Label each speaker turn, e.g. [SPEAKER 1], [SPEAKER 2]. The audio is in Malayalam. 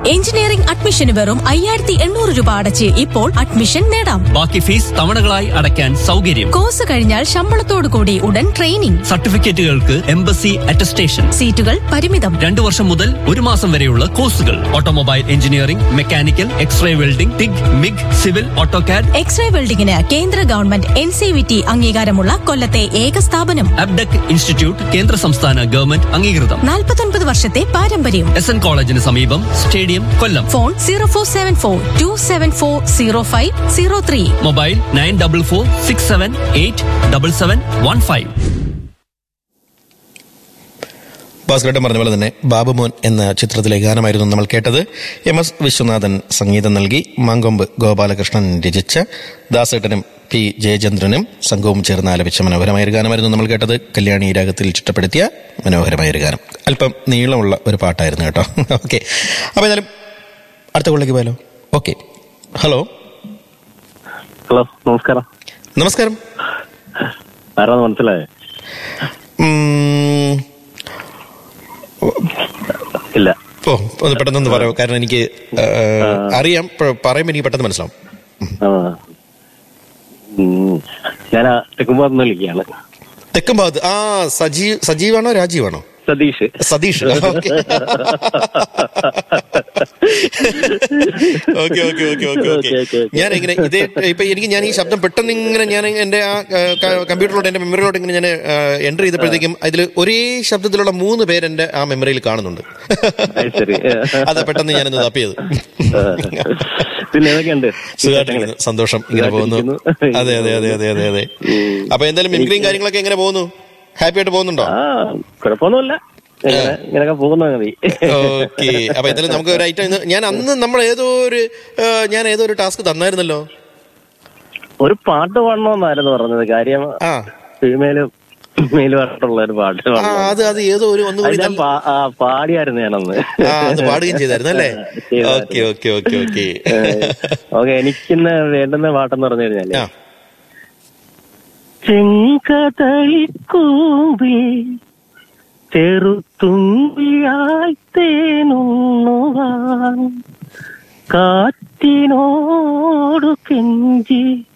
[SPEAKER 1] എഞ്ചിനീയറിംഗ് അഡ്മിഷന് വെറും അയ്യായിരത്തി എണ്ണൂറ് രൂപ അടച്ച് ഇപ്പോൾ അഡ്മിഷൻ നേടാം
[SPEAKER 2] ബാക്കി ഫീസ് തവണകളായി അടയ്ക്കാൻ സൗകര്യം
[SPEAKER 1] കോഴ്സ് കഴിഞ്ഞാൽ ശമ്പളത്തോടു കൂടി ഉടൻ ട്രെയിനിംഗ്
[SPEAKER 2] സർട്ടിഫിക്കറ്റുകൾക്ക് എംബസി അറ്റസ്റ്റേഷൻ
[SPEAKER 1] സീറ്റുകൾ പരിമിതം
[SPEAKER 2] രണ്ടു വർഷം മുതൽ ഒരു മാസം വരെയുള്ള കോഴ്സുകൾ automobile engineering mechanical x-ray welding TIG MIG civil AutoCAD
[SPEAKER 1] x-ray വെൽഡിംഗിന് കേന്ദ്ര government N C V T അംഗീകാരമുള്ള കൊല്ലത്തെ ഏക സ്ഥാപനം
[SPEAKER 2] അബ്ഡക് ഇൻസ്റ്റിറ്റ്യൂട്ട് കേന്ദ്ര സംസ്ഥാന ഗവൺമെന്റ് അംഗീകൃതം
[SPEAKER 1] നാൽപ്പത്തൊൻപത് വർഷത്തെ പാരമ്പര്യം
[SPEAKER 2] എസ് എൻ കോളേജിന് സമീപം stadium Kollam
[SPEAKER 1] phone zero four seven four two seven four zero five zero three
[SPEAKER 2] mobile nine double four six seven eight double seven one five
[SPEAKER 3] ഭാസ്കരേട്ടൻ പറഞ്ഞ പോലെ തന്നെ ബാബുമോൻ എന്ന ചിത്രത്തിലെ ഗാനമായിരുന്നു നമ്മൾ കേട്ടത് എം എസ് വിശ്വനാഥൻ സംഗീതം നൽകി മാങ്കൊമ്പ് ഗോപാലകൃഷ്ണൻ രചിച്ച ദാസേട്ടനും പി ജയചന്ദ്രനും സംഘവും ചേർന്ന് ആലപിച്ച മനോഹരമായ ഒരു ഗാനമായിരുന്നു നമ്മൾ കേട്ടത് കല്യാണി രാഗത്തിൽ ചിട്ടപ്പെടുത്തിയ മനോഹരമായ ഒരു ഗാനം അല്പം നീളമുള്ള ഒരു പാട്ടായിരുന്നു കേട്ടോ ഓക്കെ അപ്പോൾ എന്നാലും അടുത്ത കൊള്ളിലേക്ക് പോയാലോ ഓക്കെ ഹലോ
[SPEAKER 4] ഹലോ നമസ്കാരം
[SPEAKER 3] നമസ്കാരം
[SPEAKER 4] ആരാന്ന് മനസ്സിലായേ
[SPEAKER 3] ഉം,
[SPEAKER 4] ഇല്ല
[SPEAKER 3] ഓ ഒന്ന് പെട്ടെന്നൊന്ന് പറയാമോ കാരണം എനിക്ക് ആ, അറിയാം പ- പറയുമ്പോൾ എനിക്ക് പെട്ടെന്ന് മനസ്സിലാവും
[SPEAKER 4] ആ. ഉം. ഞാൻ ആ തെക്കുംപാന്ന് വിളിക്കുകയാണ്
[SPEAKER 3] തെക്കും ഭാഗത്ത് ആ സജീവ് സജീവാണോ രാജീവാണോ
[SPEAKER 4] Satheesh
[SPEAKER 3] Satheesh okay okay okay okay okay
[SPEAKER 4] okay, okay,
[SPEAKER 3] okay
[SPEAKER 4] okay.
[SPEAKER 3] ഞാൻ ഇങ്ങനെ ഇതേ ഇപ്പൊ എനിക്ക് ഞാൻ ഈ ശബ്ദം പെട്ടെന്ന് ഇങ്ങനെ ഞാൻ എന്റെ ആ കമ്പ്യൂട്ടറിലോട്ട് എന്റെ മെമ്മറിയിലോട്ട് ഇങ്ങനെ ഞാൻ എൻ്റർ ചെയ്തപ്പോഴത്തേക്കും അതിൽ ഒരേ ശബ്ദത്തിലുള്ള മൂന്ന് പേര് എന്റെ ആ മെമ്മറിയിൽ കാണുന്നുണ്ട്
[SPEAKER 4] അത് ശരി
[SPEAKER 3] അതാ പെട്ടെന്ന് ഞാനൊന്ന് തപ്പിയത്
[SPEAKER 4] പിന്നെ ഏതൊക്കെയുണ്ട്
[SPEAKER 3] സുഖമായിട്ടിരിക്കുന്നു സന്തോഷം ഇങ്ങനെ പോകുന്നു
[SPEAKER 4] സുഖമായിട്ടിരിക്കുന്നു.
[SPEAKER 3] അതെ അതെ അതെ അതെ അതെ അതെ
[SPEAKER 4] ഉം.
[SPEAKER 3] അപ്പൊ എന്തായാലും മിമിക്രിയും കാര്യങ്ങളൊക്കെ എങ്ങനെ പോകുന്നു ഹാപ്പി ആയിട്ട് പോകുന്നുണ്ടോ
[SPEAKER 4] ആ കുഴപ്പമൊന്നുമില്ല ഇങ്ങനെ ഇങ്ങനെയൊക്കെ പോകുന്ന മതി
[SPEAKER 3] ഓക്കെ അപ്പൊ എന്തായാലും നമുക്ക് ഒരു ഐറ്റം ഇന്ന് ഞാൻ അന്ന് നമ്മൾ ഏതോ ഒരു ആ, ഞാൻ ഏതോ ഒരു ടാസ്ക് തന്നായിരുന്നല്ലോ
[SPEAKER 4] ഒരു പാട്ട് പാടണമെന്നായിരുന്നു പറഞ്ഞത് കാര്യം
[SPEAKER 3] ആ
[SPEAKER 4] ഫീമെയിലും മെയിലുമായിട്ടുള്ള ഒരു പാട്ട്
[SPEAKER 3] ആ
[SPEAKER 4] പാടണം
[SPEAKER 3] അത് അത് ഏതോ ഒരു
[SPEAKER 4] അത്
[SPEAKER 3] ഒന്നുകൂടി
[SPEAKER 4] ഞാൻ പാ- ആ, പാടിയായിരുന്നു ഞാനന്ന്
[SPEAKER 3] ആ അത് പാടുകയും ചെയ്തായിരുന്നു അല്ലേ
[SPEAKER 4] ചെയ്തായിരുന്നു.
[SPEAKER 3] Okay okay okay okay
[SPEAKER 4] okay എനിക്കിന്ന് വേണ്ടുന്ന പാട്ടെന്ന് പറഞ്ഞു കഴിഞ്ഞാല്
[SPEAKER 3] ആ
[SPEAKER 4] ചെങ്കതളിക്കൂമ്പിൽ ചെറുത്തുമ്പിയായി തേനുണ്ണുവാൻ കാറ്റിനോടു കെഞ്ചി